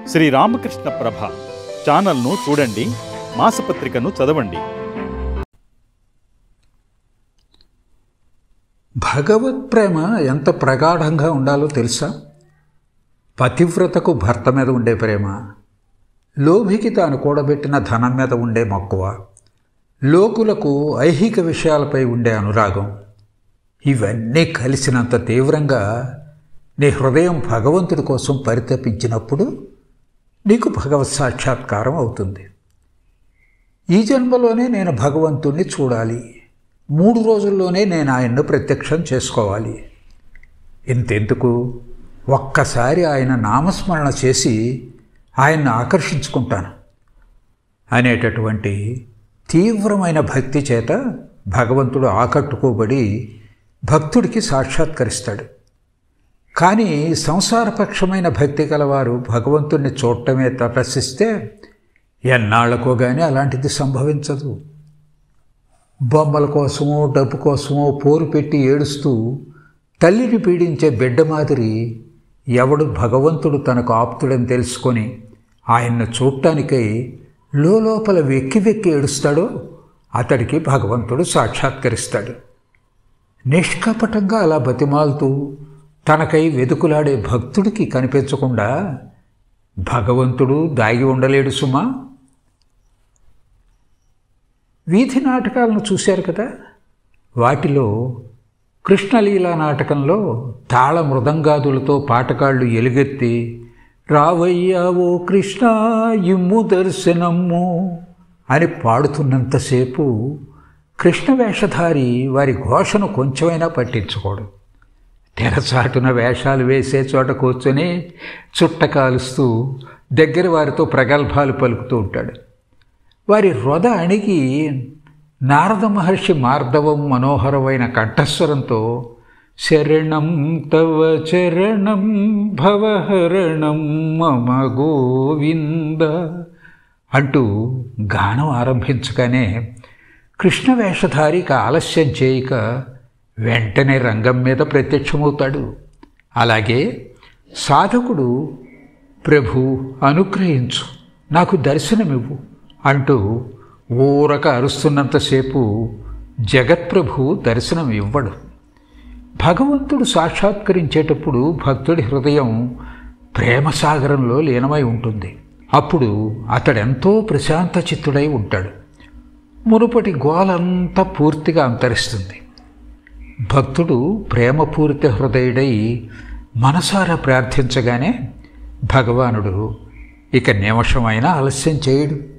శ్రీ రామకృష్ణ ప్రభ ఛానల్ను చూడండి మాసపత్రికను చదవండి భగవత్ ప్రేమ ఎంత ప్రగాఢంగా ఉండాలో తెలుసా పతివ్రతకు భర్త మీద ఉండే ప్రేమ లోభికి తాను కూడబెట్టిన ధనం మీద ఉండే మక్కువ లోకులకు ఐహిక విషయాలపై ఉండే అనురాగం ఇవన్నీ కలిసినంత తీవ్రంగా నీ హృదయం భగవంతుడి కోసం పరితపించినప్పుడు నీకు భగవత్ సాక్షాత్కారం అవుతుంది ఈ జన్మలోనే నేను భగవంతుణ్ణి చూడాలి మూడు రోజుల్లోనే నేను ఆయన్ను ప్రత్యక్షం చేసుకోవాలి ఇంతెందుకు ఒక్కసారి ఆయన నామస్మరణ చేసి ఆయన్ని ఆకర్షించుకుంటాను అనేటటువంటి తీవ్రమైన భక్తి చేత భగవంతుడు ఆకట్టుకోబడి భక్తుడికి సాక్షాత్కరిస్తాడు కానీ సంసారపక్షమైన భక్తి గలవారు భగవంతుణ్ణి చూడటమే తపస్సిస్తే ఎన్నాళ్లకో కానీ అలాంటిది సంభవించదు బొమ్మల కోసమో డబ్బు కోసమో పోరు పెట్టి ఏడుస్తూ తల్లిని పీడించే బిడ్డ మాదిరి ఎవడు భగవంతుడు తనకు ఆప్తుడని తెలుసుకొని ఆయన్ను చూడటానికై లోపల వెక్కి వెక్కి ఏడుస్తాడో అతడికి భగవంతుడు సాక్షాత్కరిస్తాడు నిష్కపటంగా అలా బతిమాలుతూ తనకై వెతుకులాడే భక్తుడికి కనిపించకుండా భగవంతుడు దాగి ఉండలేడు సుమా వీధి నాటకాలను చూశారు కదా వాటిలో కృష్ణలీలా నాటకంలో తాళ మృదంగాదులతో పాటకాళ్ళు ఎలుగెత్తి రావయ్యా ఓ కృష్ణ ఇమ్ము దర్శనమ్ము అని పాడుతున్నంతసేపు కృష్ణ వేషధారి వారి ఘోషను కొంచెమైనా పట్టించుకోడు తెరచాటున వేషాలు వేసే చోట కూర్చొని చుట్ట కాలుస్తూ దగ్గర వారితో ప్రగల్భాలు పలుకుతూ ఉంటాడు వారి రొద అణిగి నారద మహర్షి మార్దవం మనోహరమైన కంఠస్వరంతో శరణం తవ చరణం భవహరణం మమ గోవింద అంటూ గానం ఆరంభించగానే కృష్ణ వేషధారికి ఆలస్యం చేయక వెంటనే రంగం మీద ప్రత్యక్షమవుతాడు అలాగే సాధకుడు ప్రభు అనుగ్రహించు నాకు దర్శనమివ్వు అంటూ ఊరక అరుస్తున్నంతసేపు జగత్ప్రభు దర్శనం ఇవ్వడు భగవంతుడు సాక్షాత్కరించేటప్పుడు భక్తుడి హృదయం ప్రేమసాగరంలో లీనమై ఉంటుంది అప్పుడు అతడెంతో ప్రశాంత చిత్తుడై ఉంటాడు మునుపటి గోలంతా పూర్తిగా అంతరిస్తుంది భక్తుడు ప్రేమపూరిత హృదయుడై మనసారా ప్రార్థించగానే భగవానుడు ఇక నిమిషమైనా ఆలస్యం చేయడు